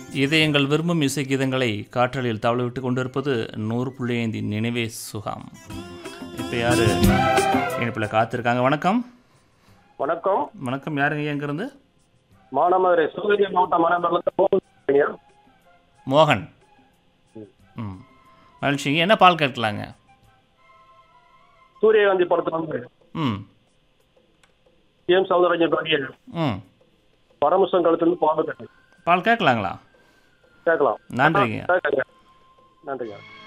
இதயங்கள் விரும்பும் இசை கீதங்களை காற்றலில் தவள விட்டு கொண்டிருப்பது நூறு புள்ளி ஐந்து நினைவே சுகம் இப்போ யார் இனிப்பில் காத்திருக்காங்க வணக்கம் வணக்கம் வணக்கம் யாருங்க எங்கேருந்து மானாமதுரை சிவகங்கை மாவட்டம் மானாமதுரை மோகன் ம் மகிழ்ச்சிங்க என்ன பால் கேட்கலாங்க சூரியகாந்தி படத்துல வந்து ம் எம் சௌந்தரராஜன் பாடிய ம் பரமசம் கழுத்துலேருந்து பாம்பு கட்டு பால் கேட்கலாங்களா கேட்கலாம் நன்றிங்க கேட்கங்க நன்றிங்க